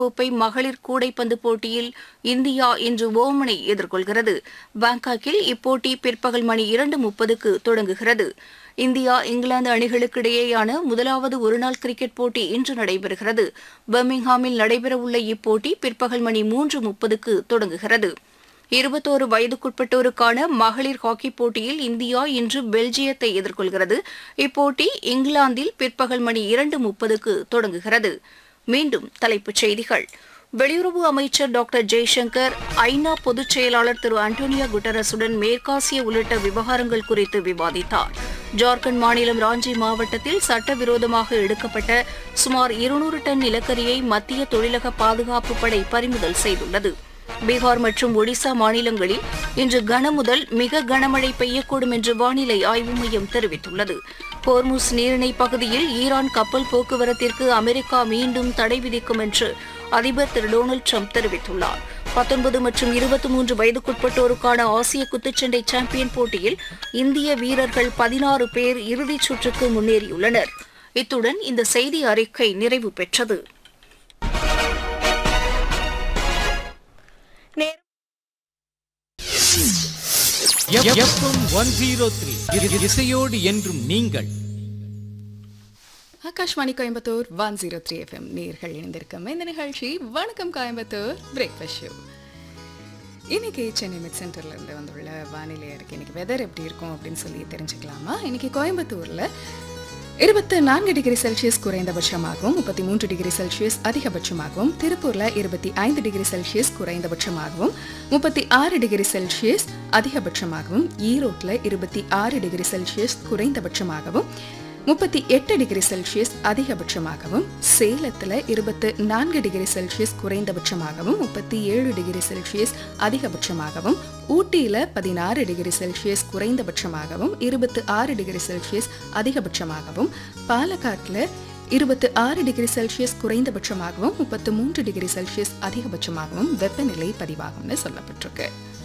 கோப்பை மகளிர் கூடைப்பந்து போட்டியில் இந்தியா இன்று ஓமனை எதிர்கொள்கிறது பாங்காக்கில் இப்போட்டி பிற்பகல் மணி இரண்டு முப்பதுக்கு தொடங்குகிறது இந்தியா இங்கிலாந்து அணிகளுக்கு இடையேயான முதலாவது ஒருநாள் கிரிக்கெட் போட்டி இன்று நடைபெறுகிறது பர்மிங்ஹாமில் நடைபெறவுள்ள இப்போட்டி பிற்பகல் மணி மூன்று முப்பதுக்கு தொடங்குகிறது இருபத்தோரு வயதுக்குட்பட்டோருக்கான மகளிர் ஹாக்கி போட்டியில் இந்தியா இன்று பெல்ஜியத்தை எதிர்கொள்கிறது இப்போட்டி இங்கிலாந்தில் பிற்பகல் மணி இரண்டு முப்பதுக்கு தொடங்குகிறது மீண்டும் தலைப்புச் செய்திகள் வெளியுறவு அமைச்சர் டாக்டர் ஜெய்சங்கர் ஐநா பொதுச் செயலாளர் திரு அண்டோனியா குட்டரஸுடன் மேற்காசிய உள்ளிட்ட விவகாரங்கள் குறித்து விவாதித்தார் ஜார்க்கண்ட் மாநிலம் ராஞ்சி மாவட்டத்தில் சட்டவிரோதமாக எடுக்கப்பட்ட சுமார் இருநூறு டன் நிலக்கரியை மத்திய தொழிலக பாதுகாப்பு படை பறிமுதல் செய்துள்ளது பீகார் மற்றும் ஒடிசா மாநிலங்களில் இன்று கனமுதல் மிக கனமழை பெய்யக்கூடும் என்று வானிலை ஆய்வு மையம் தெரிவித்துள்ளது ஹோர்முஸ் நீரிணை பகுதியில் ஈரான் கப்பல் போக்குவரத்திற்கு அமெரிக்கா மீண்டும் தடை விதிக்கும் என்று அதிபர் திரு டொனால்டு ட்ரம்ப் தெரிவித்துள்ளார் பத்தொன்பது மற்றும் இருபத்தி மூன்று வயதுக்குட்பட்டோருக்கான ஆசிய குத்துச்சண்டை சாம்பியன் போட்டியில் இந்திய வீரர்கள் பதினாறு பேர் இறுதிச் சுற்றுக்கு முன்னேறியுள்ளனர் இத்துடன் இந்த செய்தி அறிக்கை நிறைவு பெற்றது எஃப்எம் ஒன் ஜீரோ த்ரீ இசையோடு என்றும் நீங்கள் Aakashvani Coimbatore one zero three FM நேர்கள் இணைந்திருக்கும் இந்த நிகழ்ச்சி வணக்கம் கோயம்புத்தூர் பிரேக்ஃபாஸ்ட் ஷோ இன்னைக்கு சென்னை மிட் சென்டர்ல இருந்து வந்துள்ள வானிலை இருக்கு இன்னைக்கு வெதர் எப்படி இருக்கும் அப்படின்னு சொல்லி தெரிஞ்சுக்கலாமா இன்னைக்கு கோயம்புத்தூர்ல இருபத்து நான்கு டிகிரி செல்சியஸ் குறைந்தபட்சமாகவும் முப்பத்தி மூன்று டிகிரி செல்சியஸ் அதிகபட்சமாகவும் திருப்பூர்ல இருபத்தி ஐந்து டிகிரி செல்சியஸ் குறைந்தபட்சமாகவும் முப்பத்தி ஆறு டிகிரி செல்சியஸ் அதிகபட்சமாகவும் ஈரோட்டில் இருபத்தி ஆறு டிகிரி செல்சியஸ் குறைந்தபட்சமாகவும் முப்பத்தி எட்டு டிகிரி செல்சியஸ் அதிகபட்சமாகவும் சேலத்தில் இருபத்து நான்கு டிகிரி செல்சியஸ் குறைந்தபட்சமாகவும் முப்பத்தி ஏழு டிகிரி செல்சியஸ் அதிகபட்சமாகவும் ஊட்டியில் பதினாறு டிகிரி செல்சியஸ் குறைந்தபட்சமாகவும் இருபத்து ஆறு டிகிரி செல்சியஸ் அதிகபட்சமாகவும் பாலக்காட்டில் இருபத்து ஆறு டிகிரி செல்சியஸ் குறைந்தபட்சமாகவும் முப்பத்து மூன்று டிகிரி செல்சியஸ் அதிகபட்சமாகவும் வெப்பநிலை பதிவாகும்னு சொல்லப்பட்டிருக்கு